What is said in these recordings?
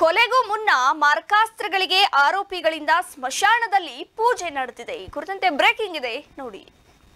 ಕೊಲೆಗೂ ಮುನ್ನ ಮಾರಕಾಸ್ತ್ರಗಳಿಗೆ ಆರೋಪಿಗಳಿಂದ ಸ್ಮಶಾನದಲ್ಲಿ ಪೂಜೆ ನಡೆದಿದೆ ಈ ಕುರಿತಂತೆ ಬ್ರೇಕಿಂಗ್ ಇದೆ ನೋಡಿ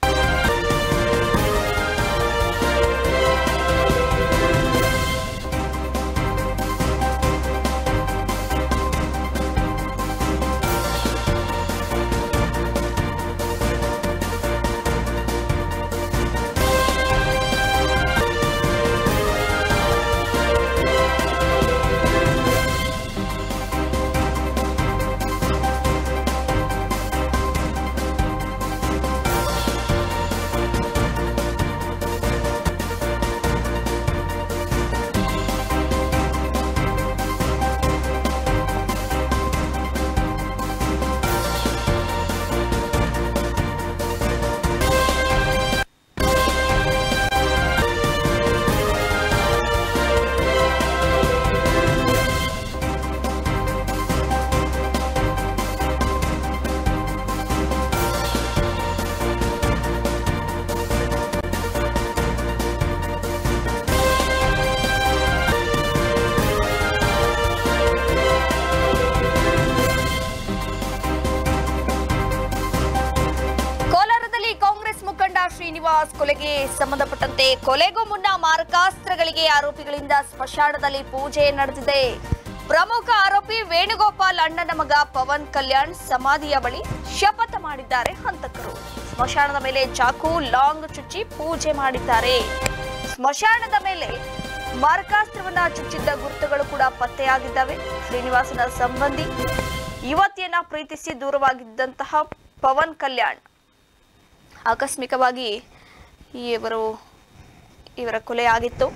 ಕೋಲಾರದಲ್ಲಿ ಕಾಂಗ್ರೆಸ್ ಮುಖಂಡ ಶ್ರೀನಿವಾಸ್ ಕೊಲೆಗೆ ಸಂಬಂಧಪಟ್ಟಂತೆ ಕೊಲೆಗೂ ಮುನ್ನ ಮಾರಕಾಸ್ತ್ರಗಳಿಗೆ ಆರೋಪಿಗಳಿಂದ ಸ್ಮಶಾನದಲ್ಲಿ ಪೂಜೆ ನಡೆದಿದೆ ಪ್ರಮುಖ ಆರೋಪಿ ವೇಣುಗೋಪಾಲ್ ಅಣ್ಣನ ಮಗ ಪವನ್ ಕಲ್ಯಾಣ್ ಸಮಾಧಿಯ ಬಳಿ ಶಪಥ ಮಾಡಿದ್ದಾರೆ ಹಂತಕರು ಸ್ಮಶಾನದ ಮೇಲೆ ಚಾಕು ಲಾಂಗ್ ಚುಚ್ಚಿ ಪೂಜೆ ಮಾಡಿದ್ದಾರೆ ಸ್ಮಶಾನದ ಮೇಲೆ ಮಾರಕಾಸ್ತ್ರವನ್ನ ಚುಚ್ಚಿದ್ದ ಗುರುತುಗಳು ಕೂಡ ಪತ್ತೆಯಾಗಿದ್ದಾವೆ ಶ್ರೀನಿವಾಸನ ಸಂಬಂಧಿ ಯುವತಿಯನ್ನ ಪ್ರೀತಿಸಿ ದೂರವಾಗಿದ್ದಂತಹ ಪವನ್ ಕಲ್ಯಾಣ್ ಆಕಸ್ಮಿಕವಾಗಿ ಇವರು ಇವರ ಕೊಲೆ ಆಗಿತ್ತು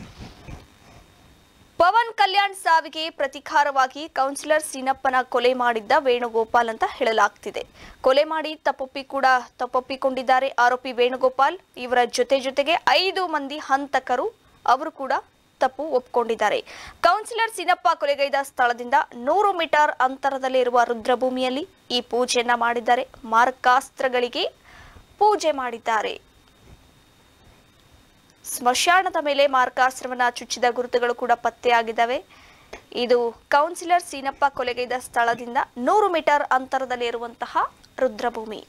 ಪವನ್ ಕಲ್ಯಾಣ್ ಸಾವಿಗೆ ಪ್ರತಿಕಾರವಾಗಿ ಕೌನ್ಸಿಲರ್ ಸೀನಪ್ಪನ ಕೊಲೆ ಮಾಡಿದ್ದ ವೇಣುಗೋಪಾಲ್ ಅಂತ ಹೇಳಲಾಗ್ತಿದೆ ಕೊಲೆ ಮಾಡಿ ತಪ್ಪೊಪ್ಪಿ ಕೂಡ ತಪ್ಪೊಪ್ಪಿಕೊಂಡಿದ್ದಾರೆ ಆರೋಪಿ ವೇಣುಗೋಪಾಲ್ ಇವರ ಜೊತೆ ಜೊತೆಗೆ ಐದು ಮಂದಿ ಹಂತಕರು ಅವರು ಕೂಡ ತಪ್ಪು ಒಪ್ಕೊಂಡಿದ್ದಾರೆ ಕೌನ್ಸಿಲರ್ ಸೀನಪ್ಪ ಕೊಲೆಗೈದ ಸ್ಥಳದಿಂದ ನೂರು ಮೀಟರ್ ಅಂತರದಲ್ಲಿರುವ ರುದ್ರಭೂಮಿಯಲ್ಲಿ ಈ ಪೂಜೆಯನ್ನ ಮಾಡಿದ್ದಾರೆ ಮಾರಕಾಸ್ತ್ರಗಳಿಗೆ ಪೂಜೆ ಮಾಡಿದ್ದಾರೆ ಸ್ಮಶಾನದ ಮೇಲೆ ಮಾರ್ಕಾಸ್ತ್ರವನ್ನ ಚುಚ್ಚಿದ ಗುರುತುಗಳು ಕೂಡ ಪತ್ತೆಯಾಗಿದ್ದಾವೆ ಇದು ಕೌನ್ಸಿಲರ್ ಸೀನಪ್ಪ ಕೊಲೆಗೈದ ಸ್ಥಳದಿಂದ ನೂರು ಮೀಟರ್ ಅಂತರದಲ್ಲಿ ಇರುವಂತಹ ರುದ್ರಭೂಮಿ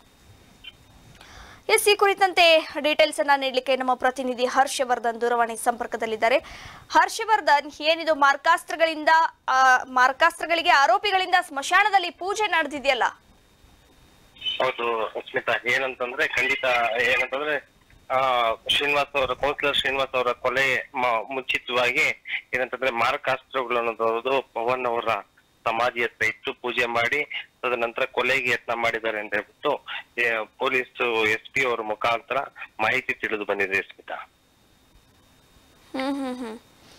ಎಸ್ ಈ ಕುರಿತಂತೆ ಡೀಟೇಲ್ಸ್ ಅನ್ನ ನೀಡಲಿಕ್ಕೆ ನಮ್ಮ ಪ್ರತಿನಿಧಿ ಹರ್ಷವರ್ಧನ್ ದೂರವಾಣಿ ಸಂಪರ್ಕದಲ್ಲಿದ್ದಾರೆ ಹರ್ಷವರ್ಧನ್ ಏನಿದು ಮಾರ್ಕಾಸ್ತ್ರಗಳಿಂದ ಆ, ಮಾರ್ಕಾಸ್ತ್ರಗಳಿಗೆ ಆರೋಪಿಗಳಿಂದ ಸ್ಮಶಾನದಲ್ಲಿ ಪೂಜೆ ನಡೆದಿದೆಯಲ್ಲ ಹೌದು ಸ್ಮಿತಾ ಏನಂತಂದ್ರೆ ಖಂಡಿತ ಏನಂತಂದ್ರೆ ಆ ಶ್ರೀನಿವಾಸ್ ಅವರ ಕೌನ್ಸಿಲರ್ ಶ್ರೀನಿವಾಸ್ ಅವರ ಕೊಲೆ ಮ- ಮುಂಚಿತವಾಗಿ ಏನಂತಂದ್ರೆ ಮಾರಕಾಸ್ತ್ರಗಳು ಅನ್ನೋದು ಪವನ್ ಅವರ ಸಮಾಧಿ ಹತ್ರ ಇಟ್ಟು ಪೂಜೆ ಮಾಡಿ ತದನಂತರ ಕೊಲೆಗೆ ಯತ್ನ ಮಾಡಿದ್ದಾರೆ ಅಂತ ಹೇಳ್ಬಿಟ್ಟು ಏ, ಪೊಲೀಸ್ ಎಸ್ ಪಿ ಅವರ ಮುಖಾಂತರ ಮಾಹಿತಿ ತಿಳಿದು ಬಂದಿದೆ ಸ್ಮಿತಾ ಹ್ಮ್ ಹ್ಮ್ ಹ್ಮ್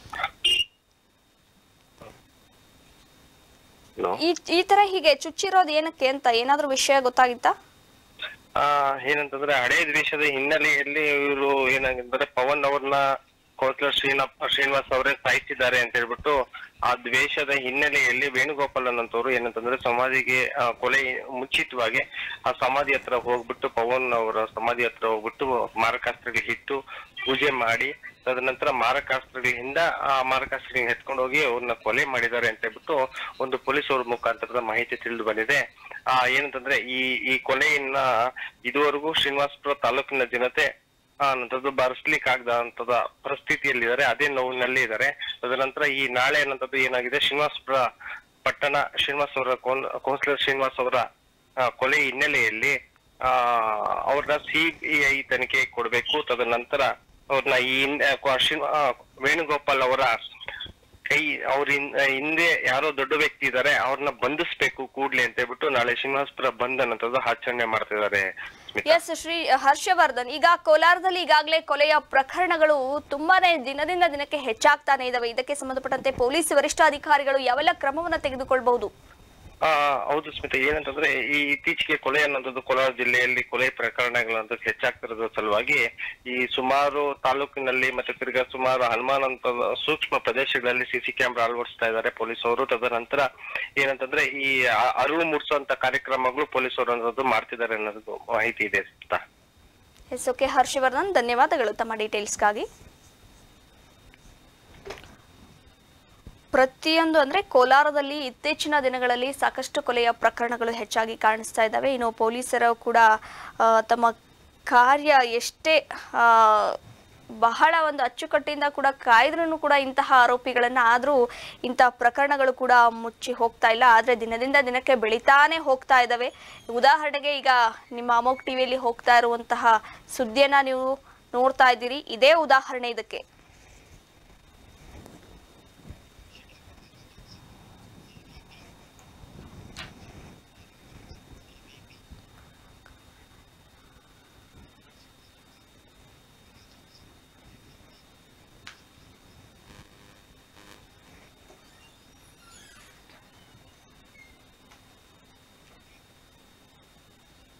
ಹಲೋ ಈ ಈ ತರ ಹೀಗೆ ಚುಚ್ಚಿರೋದು ಏನಕ್ಕೆ ಅಂತ ಏನಾದ್ರೂ ವಿಷಯ ಗೊತ್ತಾಗಿತ್ತಾ ಆ ಏನಂತಂದ್ರೆ ಹಳೇ ದ್ವೇಷದ ಹಿನ್ನೆಲೆಯಲ್ಲಿ ಇವರು ಏನಾಗಿದ್ದಾರೆ ಪವನ್ ಅವ್ರನ್ನ ಕೌನ್ಸಿಲರ್ ಶ್ರೀನಪ್ಪ ಶ್ರೀನಿವಾಸ್ ಅವರೇ ಸಾಯಿಸಿದ್ದಾರೆ ಅಂತ ಹೇಳ್ಬಿಟ್ಟು ಆ ದ್ವೇಷದ ಹಿನ್ನೆಲೆಯಲ್ಲಿ ವೇಣುಗೋಪಾಲ್ ಅನ್ನಂತವ್ರು ಏನಂತಂದ್ರೆ ಸಮಾಧಿಗೆ ಆ, ಕೊಲೆ ಮುಂಚಿತವಾಗಿ ಆ ಸಮಾಧಿ ಹತ್ರ ಹೋಗ್ಬಿಟ್ಟು ಪವನ್ ಅವರ ಸಮಾಧಿ ಹತ್ರ ಹೋಗ್ಬಿಟ್ಟು ಮಾರಕಾಸ್ತ್ರಗಳಿಗೆ ಇಟ್ಟು ಪೂಜೆ ಮಾಡಿ ತದನಂತರ ಮಾರಕಾಸ್ತ್ರಗಳಿಂದ ಆ ಮಾರಕಾಸ್ತ್ರಗಳನ್ನ ಎತ್ಕೊಂಡು ಹೋಗಿ ಅವ್ರನ್ನ ಕೊಲೆ ಮಾಡಿದ್ದಾರೆ ಅಂತ ಹೇಳ್ಬಿಟ್ಟು ಒಂದು ಪೊಲೀಸ್ ಅವ್ರ ಮುಖಾಂತರದ ಮಾಹಿತಿ ತಿಳಿದು ಬಂದಿದೆ ಆ ಏನಂತಂದ್ರೆ ಈ ಈ ಕೊಲೆಯನ್ನ ಇದುವರೆಗೂ ಶ್ರೀನಿವಾಸಪುರ ತಾಲೂಕಿನ ಜನತೆ ಆ ನಂತರದ್ದು ಭರಿಸ್ಲಿಕ್ಕೆ ಆಗದಂತದ ಪರಿಸ್ಥಿತಿಯಲ್ಲಿದ್ದಾರೆ ಅದೇ ನೋವಿನಲ್ಲಿ ಇದ್ದಾರೆ ತದನಂತರ ಈ ನಾಳೆ ಅನ್ನೋಂಥದ್ದು ಏನಾಗಿದೆ ಶ್ರೀನಿವಾಸಪುರ ಪಟ್ಟಣ ಶ್ರೀನಿವಾಸ್ ಅವರ ಕೌನ್ಸಿಲರ್ ಶ್ರೀನಿವಾಸ್ ಅವರ ಆ, ಕೊಲೆ ಹಿನ್ನೆಲೆಯಲ್ಲಿ ಆ ಅವ್ರನ್ನ ಸಿಬಿಐ ತನಿಖೆ ಕೊಡ್ಬೇಕು ತದನಂತರ ಅವ್ರನ್ನ ಈ ಹಿಂದೆ ಕೊ- ಶ್ರೀ- ಆ, ವೇಣುಗೋಪಾಲ್ ಅವರ ಕೈ ಅವ್ರ ಹಿನ್- ಹಿಂದೆ ಯಾರೋ ದೊಡ್ಡ ವ್ಯಕ್ತಿ ಇದ್ದಾರೆ ಅವ್ರನ್ನ ಬಂಧಿಸ್ಬೇಕು ಕೂಡ್ಲೆ ಅಂತ ಹೇಳ್ಬಿಟ್ಟು ನಾಳೆ ಶ್ರೀನಿವಾಸಪುರ ಬಂದ್ ಅನ್ನೋಂಥದ್ದು ಆಚರಣೆ ಮಾಡ್ತಿದ್ದಾರೆ ಸ್ಮಿತಾ ಎಸ್ ಶ್ರೀ ಹರ್ಷವರ್ಧನ್ ಈಗ ಕೋಲಾರದಲ್ಲಿ ಈಗಾಗಲೇ ಕೊಲೆಯ ಪ್ರಕರಣಗಳು ತುಂಬಾನೇ ದಿನದಿಂದ ದಿನಕ್ಕೆ ಹೆಚ್ಚಾಗ್ತಾನೆ ಇದಾವೆ ಇದಕ್ಕೆ ಸಂಬಂಧಪಟ್ಟಂತೆ ಪೊಲೀಸ್ ವರಿಷ್ಠಾಧಿಕಾರಿಗಳು ಯಾವೆಲ್ಲ ಕ್ರಮವನ್ನ ತೆಗೆದುಕೊಳ್ಬಹುದು ಆ ಹೌದು ಸ್ಮಿತಾ ಏನಂತಂದ್ರೆ ಈ ಇತ್ತೀಚೆಗೆ ಕೊಲೆ ಅನ್ನೋದು ಕೋಲಾರ ಜಿಲ್ಲೆಯಲ್ಲಿ ಕೊಲೆ ಪ್ರಕರಣಗಳಂತ ಹೆಚ್ಚಾಗ್ತಿರೋದ್ರ ಸಲುವಾಗಿ ಈ ಸುಮಾರು ತಾಲೂಕಿನಲ್ಲಿ ಮತ್ತೆ ತಿರ್ಗಾ ಸುಮಾರು ಹನುಮಾನ್ ಅಂತ ಸೂಕ್ಷ್ಮ ಪ್ರದೇಶಗಳಲ್ಲಿ ಸಿಸಿ ಕ್ಯಾಮೆರಾ ಅಳವಡಿಸ್ತಾ ಇದ್ದಾರೆ ಪೊಲೀಸ್ ಅವರು ತದನಂತರ ಏನಂತಂದ್ರೆ ಈ ಅ- ಅರಿವು ಮೂಡಿಸುವಂತ ಕಾರ್ಯಕ್ರಮಗಳು ಪೊಲೀಸ್ ಅವರು ಅನ್ನೋದು ಮಾಡ್ತಿದ್ದಾರೆ ಅನ್ನೋದು ಮಾಹಿತಿ ಇದೆ ಸ್ಮಿತಾ ಎಸ್ ಓಕೆ ಹರ್ಷವರ್ಧನ್ ಧನ್ಯವಾದಗಳು ತಮ್ಮ ಡೀಟೇಲ್ಸ್ಗಾಗಿ ಪ್ರತಿಯೊಂದು ಅಂದ್ರೆ ಕೋಲಾರದಲ್ಲಿ ಇತ್ತೀಚಿನ ದಿನಗಳಲ್ಲಿ ಸಾಕಷ್ಟು ಕೊಲೆಯ ಪ್ರಕರಣಗಳು ಹೆಚ್ಚಾಗಿ ಕಾಣಿಸ್ತಾ ಇದ್ದಾವೆ ಇನ್ನು ಪೊಲೀಸರು ಕೂಡ ಆ, ತಮ್ಮ ಕಾರ್ಯ ಎಷ್ಟೇ ಆ, ಬಹಳ ಒಂದು ಅಚ್ಚುಕಟ್ಟಿಂದ ಕೂಡ ಕಾಯ್ದ್ರೂ ಕೂಡ ಇಂತಹ ಆರೋಪಿಗಳನ್ನ ಆದ್ರೂ ಇಂತಹ ಪ್ರಕರಣಗಳು ಕೂಡ ಮುಚ್ಚಿ ಹೋಗ್ತಾ ಇಲ್ಲ ಆದ್ರೆ ದಿನದಿಂದ ದಿನಕ್ಕೆ ಬೆಳಿತಾನೆ ಹೋಗ್ತಾ ಇದ್ದಾವೆ ಉದಾಹರಣೆಗೆ ಈಗ ನಿಮ್ಮ ಅಮೋಕ್ ಟಿವಿಯಲ್ಲಿ ಹೋಗ್ತಾ ಇರುವಂತಹ ಸುದ್ದಿಯನ್ನ ನೀವು ನೋಡ್ತಾ ಇದ್ದೀರಿ ಇದೇ ಉದಾಹರಣೆ ಇದಕ್ಕೆ